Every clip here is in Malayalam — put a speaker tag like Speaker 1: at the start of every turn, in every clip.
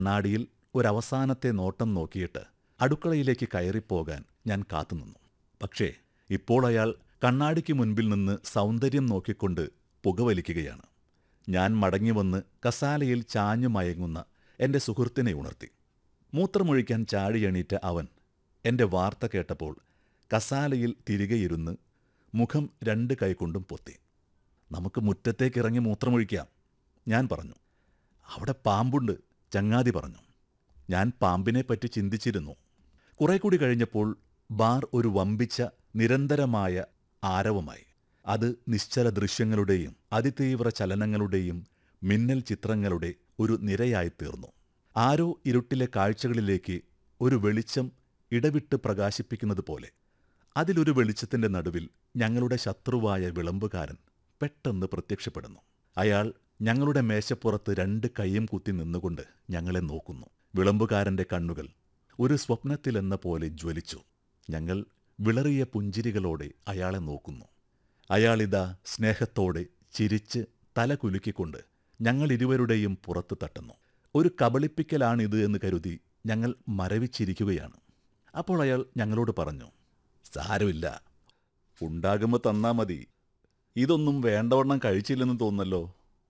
Speaker 1: നാടിയിൽ ഒരവസാനത്തെ നോട്ടം നോക്കിയിട്ട് അടുക്കളയിലേക്ക് കയറിപ്പോകാൻ ഞാൻ കാത്തുനിന്നു പക്ഷേ ഇപ്പോൾ അയാൾ കണ്ണാടിക്ക് മുൻപിൽ നിന്ന് സൗന്ദര്യം നോക്കിക്കൊണ്ട് പുകവലിക്കുകയാണ് ഞാൻ മടങ്ങിവന്ന് കസാലയിൽ ചാഞ്ഞു മയങ്ങുന്ന എന്റെ സുഹൃത്തിനെ ഉണർത്തി മൂത്രമൊഴിക്കാൻ ചാടിയണീറ്റ അവൻ എന്റെ വാർത്ത കേട്ടപ്പോൾ കസാലയിൽ തിരികെ ഇരുന്ന് മുഖം രണ്ട് കൈകൊണ്ടും പൊത്തി നമുക്ക് മുറ്റത്തേക്കിറങ്ങി മൂത്രമൊഴിക്കാം ഞാൻ പറഞ്ഞു അവിടെ പാമ്പുണ്ട് ചങ്ങാതി പറഞ്ഞു ഞാൻ പാമ്പിനെ പറ്റി ചിന്തിച്ചിരുന്നു കുറെ കൂടി കഴിഞ്ഞപ്പോൾ ബാർ ഒരു വമ്പിച്ച നിരന്തരമായ ആരവമായി അത് നിശ്ചല ദൃശ്യങ്ങളുടെയും അതിതീവ്ര ചലനങ്ങളുടെയും മിന്നൽ ചിത്രങ്ങളുടെ ഒരു നിരയായി തീർന്നു ആരോ ഇരുട്ടിലെ കാഴ്ചകളിലേക്ക് ഒരു വെളിച്ചം ഇടവിട്ട് പ്രകാശിപ്പിക്കുന്നത് പോലെ അതിലൊരു വെളിച്ചത്തിന്റെ നടുവിൽ ഞങ്ങളുടെ ശത്രുവായ വിളമ്പുകാരൻ പെട്ടെന്ന് പ്രത്യക്ഷപ്പെടുന്നു അയാൾ ഞങ്ങളുടെ മേശപ്പുറത്ത് രണ്ട് കൈയും കുത്തി നിന്നുകൊണ്ട് ഞങ്ങളെ നോക്കുന്നു വിളമ്പുകാരന്റെ കണ്ണുകൾ ഒരു സ്വപ്നത്തിലെന്ന പോലെ ജ്വലിച്ചു ഞങ്ങൾ വിളറിയ പുഞ്ചിരികളോടെ അയാളെ നോക്കുന്നു അയാളിതാ സ്നേഹത്തോടെ ചിരിച്ച് തല കുലുക്കിക്കൊണ്ട് ഞങ്ങൾ ഇരുവരുടെയും പുറത്ത് തട്ടുന്നു ഒരു കബളിപ്പിക്കലാണിത് എന്ന് കരുതി ഞങ്ങൾ മരവിച്ചിരിക്കുകയാണ് അപ്പോൾ അയാൾ ഞങ്ങളോട് പറഞ്ഞു സാരമില്ല ഉണ്ടാകുമ്പോൾ തന്നാ മതി ഇതൊന്നും വേണ്ടവണ്ണം കഴിച്ചില്ലെന്ന് തോന്നല്ലോ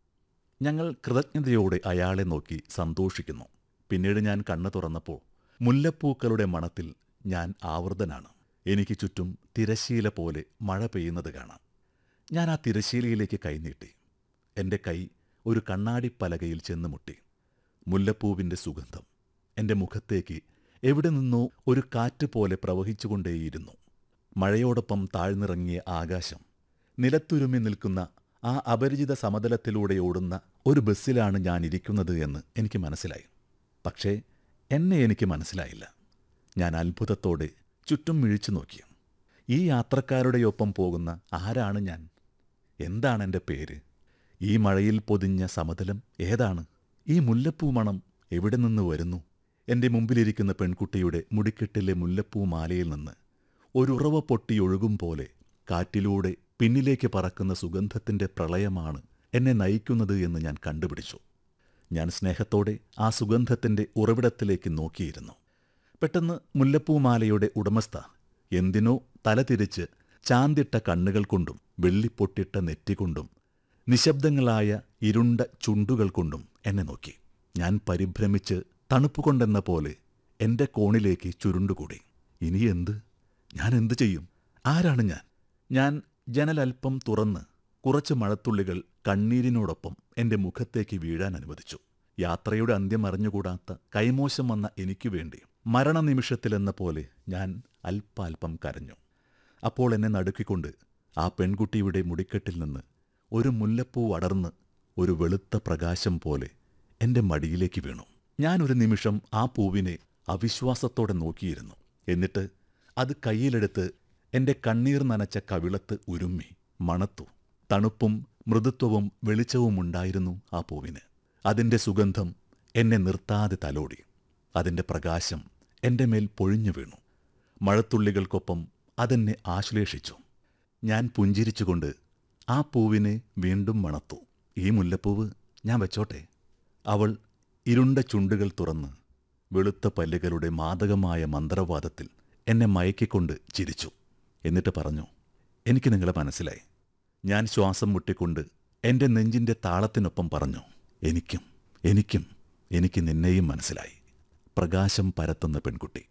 Speaker 1: ഞങ്ങൾ കൃതജ്ഞതയോടെ അയാളെ നോക്കി സന്തോഷിക്കുന്നു പിന്നീട് ഞാൻ കണ്ണു തുറന്നപ്പോൾ മുല്ലപ്പൂക്കളുടെ മണത്തിൽ ഞാൻ ആവൃതനാണ് എനിക്ക് ചുറ്റും തിരശീല പോലെ മഴ പെയ്യുന്നത് കാണാം ഞാൻ ആ തിരശീലയിലേക്ക് കൈനീട്ടി എൻ്റെ കൈ ഒരു കണ്ണാടി പലകയിൽ ചെന്ന് മുട്ടി മുല്ലപ്പൂവിൻ്റെ സുഗന്ധം എൻ്റെ മുഖത്തേക്ക് എവിടെ നിന്നോ ഒരു കാറ്റ് പോലെ പ്രവഹിച്ചുകൊണ്ടേയിരുന്നു മഴയോടൊപ്പം താഴ്ന്നിറങ്ങിയ ആകാശം നിലത്തുരുമി നിൽക്കുന്ന ആ അപരിചിത സമതലത്തിലൂടെ ഓടുന്ന ഒരു ബസ്സിലാണ് ഞാൻ ഇരിക്കുന്നത് എന്ന് എനിക്ക് മനസ്സിലായി പക്ഷേ എന്നെ എനിക്ക് മനസ്സിലായില്ല ഞാൻ അത്ഭുതത്തോടെ ചുറ്റും മിഴിച്ചു നോക്കി ഈ യാത്രക്കാരുടെയൊപ്പം പോകുന്ന ആരാണ് ഞാൻ എന്താണ് എൻ്റെ പേര് ഈ മഴയിൽ പൊതിഞ്ഞ സമതലം ഏതാണ് ഈ മുല്ലപ്പൂ മണം എവിടെ നിന്ന് വരുന്നു എൻ്റെ മുമ്പിലിരിക്കുന്ന പെൺകുട്ടിയുടെ മുടിക്കെട്ടിലെ മുല്ലപ്പൂ മാലയിൽ നിന്ന് ഒരുറവ പൊട്ടിയൊഴുകും പോലെ കാറ്റിലൂടെ പിന്നിലേക്ക് പറക്കുന്ന സുഗന്ധത്തിൻ്റെ പ്രളയമാണ് എന്നെ നയിക്കുന്നത് എന്ന് ഞാൻ കണ്ടുപിടിച്ചു ഞാൻ സ്നേഹത്തോടെ ആ സുഗന്ധത്തിൻ്റെ ഉറവിടത്തിലേക്ക് നോക്കിയിരുന്നു പെട്ടെന്ന് മുല്ലപ്പൂമാലയുടെ ഉടമസ്ഥ എന്തിനോ തലതിരിച്ച് ചാന്തിട്ട കണ്ണുകൾ കൊണ്ടും വെള്ളിപ്പൊട്ടിട്ട നെറ്റികൊണ്ടും നിശബ്ദങ്ങളായ ഇരുണ്ട ചുണ്ടുകൾ കൊണ്ടും എന്നെ നോക്കി ഞാൻ പരിഭ്രമിച്ച് തണുപ്പുകൊണ്ടെന്ന പോലെ എന്റെ കോണിലേക്ക് ചുരുണ്ടുകൂടി ഇനി എന്ത് ഞാൻ എന്തു ചെയ്യും ആരാണ് ഞാൻ ഞാൻ ജനലൽപ്പം തുറന്ന് കുറച്ച് മഴത്തുള്ളികൾ കണ്ണീരിനോടൊപ്പം എന്റെ മുഖത്തേക്ക് വീഴാൻ അനുവദിച്ചു യാത്രയുടെ അന്ത്യം അറിഞ്ഞുകൂടാത്ത കൈമോശം വന്ന എനിക്കു വേണ്ടി മരണനിമിഷത്തിലെന്ന പോലെ ഞാൻ അല്പാൽപ്പം കരഞ്ഞു അപ്പോൾ എന്നെ നടുക്കിക്കൊണ്ട് ആ പെൺകുട്ടിയുടെ മുടിക്കെട്ടിൽ നിന്ന് ഒരു മുല്ലപ്പൂ അടർന്ന് ഒരു വെളുത്ത പ്രകാശം പോലെ എന്റെ മടിയിലേക്ക് വീണു ഞാനൊരു നിമിഷം ആ പൂവിനെ അവിശ്വാസത്തോടെ നോക്കിയിരുന്നു എന്നിട്ട് അത് കയ്യിലെടുത്ത് എന്റെ കണ്ണീർ നനച്ച കവിളത്ത് ഉരുമ്മി മണത്തു തണുപ്പും മൃദുത്വവും വെളിച്ചവും ഉണ്ടായിരുന്നു ആ പൂവിന് അതിന്റെ സുഗന്ധം എന്നെ നിർത്താതെ തലോടി അതിന്റെ പ്രകാശം എന്റെ മേൽ പൊഴിഞ്ഞു വീണു മഴത്തുള്ളികൾക്കൊപ്പം അതെന്നെ ആശ്ലേഷിച്ചു ഞാൻ പുഞ്ചിരിച്ചുകൊണ്ട് ആ പൂവിനെ വീണ്ടും മണത്തു ഈ മുല്ലപ്പൂവ് ഞാൻ വെച്ചോട്ടെ അവൾ ഇരുണ്ട ചുണ്ടുകൾ തുറന്ന് വെളുത്ത പല്ലുകളുടെ മാദകമായ മന്ത്രവാദത്തിൽ എന്നെ മയക്കിക്കൊണ്ട് ചിരിച്ചു എന്നിട്ട് പറഞ്ഞു എനിക്ക് നിങ്ങളെ മനസ്സിലായി ഞാൻ ശ്വാസം മുട്ടിക്കൊണ്ട് എൻ്റെ നെഞ്ചിൻ്റെ താളത്തിനൊപ്പം പറഞ്ഞു എനിക്കും എനിക്കും എനിക്ക് നിന്നെയും മനസ്സിലായി പ്രകാശം പരത്തുന്ന പെൺകുട്ടി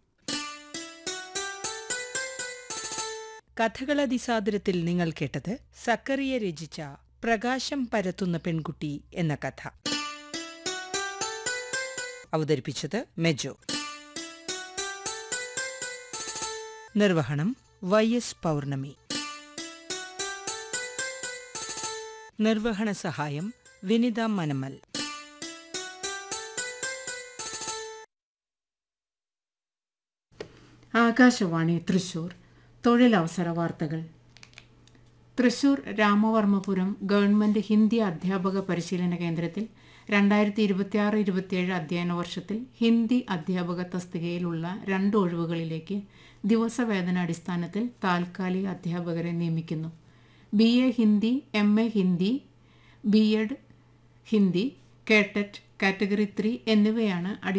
Speaker 2: കഥകളതിസാദരത്തിൽ നിങ്ങൾ കേട്ടത് സക്കറിയ രചിച്ച പ്രകാശം പരത്തുന്ന പെൺകുട്ടി എന്ന കഥ അവതരിപ്പിച്ചത് മെജോ നിർവഹണം വൈ എസ് പൗർണമി നിർവഹണ സഹായം വിനിത മനമൽ
Speaker 3: ആകാശവാണി തൃശൂർ തൊഴിലവസര വാർത്തകൾ തൃശൂർ രാമവർമ്മപുരം ഗവൺമെന്റ് ഹിന്ദി അധ്യാപക പരിശീലന കേന്ദ്രത്തിൽ രണ്ടായിരത്തി ഇരുപത്തിയാറ് ഇരുപത്തിയേഴ് അധ്യയന വർഷത്തിൽ ഹിന്ദി അധ്യാപക തസ്തികയിലുള്ള രണ്ട് ഒഴിവുകളിലേക്ക് ദിവസവേതന അടിസ്ഥാനത്തിൽ താൽക്കാലിക അധ്യാപകരെ നിയമിക്കുന്നു B A Hindi M A Hindi B Ed Hindi KTET category three എന്നിവയാണ്